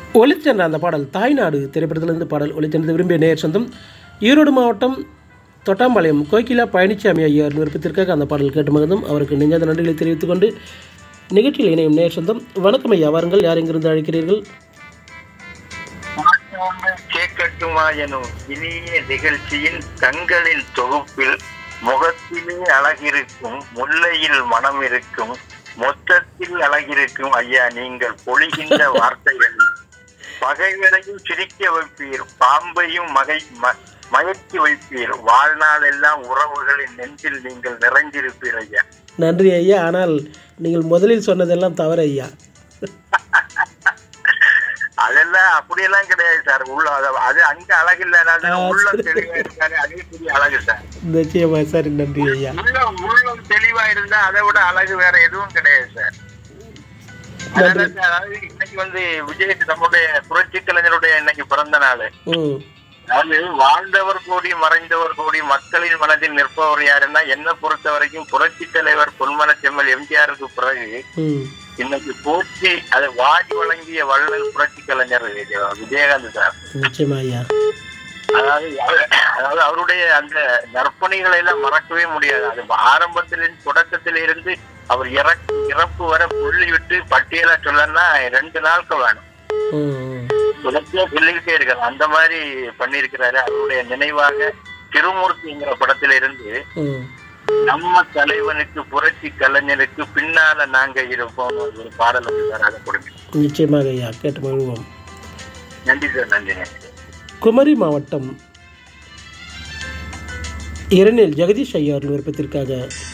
ஒளிச்சென்ற அந்த பாடல் தாய்நாடு திரைப்படத்திலிருந்து பாடல் ஒளிச்சென்றது விரும்பிய நேயர் சொந்தம் ஈரோடு மாவட்டம் தொட்டாம்பாளையம் கோகிலா பழனிசாமி ஐயர் விருப்பத்திற்காக அந்த பாடல் கேட்டு மகிழ்ந்தும் அவருக்கு நெஞ்சாத நன்றிகளை தெரிவித்துக் கொண்டு நிகழ்ச்சியில் இணையும் நேயர் சொந்தம் வணக்கம் ஐயா வாருங்கள் யார் எங்கிருந்து அழைக்கிறீர்கள் கேட்கட்டுமா எனும் இனிய நிகழ்ச்சியின் கண்களின் தொகுப்பில் முகத்திலே அழகிருக்கும் முல்லையில் மனம் இருக்கும் மொத்தத்தில் அழகிருக்கும் ஐயா நீங்கள் பொழிகின்ற வார்த்தைகள் பகைவரையும் சிரிக்க வைப்பீர் பாம்பையும் மகை ம- மயக்கி வைப்பீர் வாழ்நாள் எல்லாம் உறவுகளின் நெஞ்சில் நீங்கள் நிறைந்திருப்பீர் ஐயா நன்றி ஐயா ஆனால் நீங்கள் முதலில் சொன்னதெல்லாம் தவறு ஐயா அதெல்லாம் அப்படியெல்லாம் கிடையாது சார் உள்ள அது- அது அங்க அழகு இல்லைனாலும் உள்ள தெளிவா இருக்காரு அதே பெரிய அழகு சார் நிச்சயமா சார் நன்றி ஐயா உள்ளம் உள்ளம் தெளிவா இருந்தா அதை விட அழகு வேற எதுவும் கிடையாது சார் அதனால சார், அதாவது இன்னைக்கு வந்து விஜய் நம்முடைய புரட்சி கலைஞருடைய இன்னைக்கு பிறந்த நாள் ம் அதாவது வாழ்ந்தவர் கூடி மறைந்தவர் கூடி மக்களின் மனதில் நிற்பவர் யாருன்னா என்ன பொறுத்த வரைக்கும் புரட்சி தலைவர் பொன்மன செம்மல் எம்ஜிஆருக்கு பிறகு ம் இன்னைக்கு போற்றி அதை வாடி வழங்கிய வள்ளல் புரட்சி கலைஞர் விஜயகாந்த் சார் நிச்சயமா ஐயா அதாவது அவ- அதாவது அவருடைய அந்த நற்பணிகளை எல்லாம் மறக்கவே முடியாது அது ஆரம்பத்திலிருந்து தொடக்கத்தில இருந்து அவர் இறப்பு இறப்பு வர புள்ளி விட்டு பட்டியலா சொல்லணும்னா ரெண்டு நாளுக்கு வேணும் ம் ம். தொடர்ச்சியா சொல்லிக்கிட்டே இருக்காரு அந்த மாதிரி பண்ணியிருக்கிறாரு அவருடைய நினைவாக திருமூர்த்திங்கிற படத்தில இருந்து ம் நம்ம தலைவனுக்கு புரட்சி கலைஞனுக்கு பின்னால நாங்க இருப்போம் ஒரு பாடல் வந்து சார் அதை கொடுங்க நிச்சயமாக ஐயா கேட்டு மகிழ்வோம் நன்றி சார் நன்றி நன்றி குமரி மாவட்டம் இரணில் ஜெகதீஷ் ஐயா அவர்கள் விருப்பத்திற்காக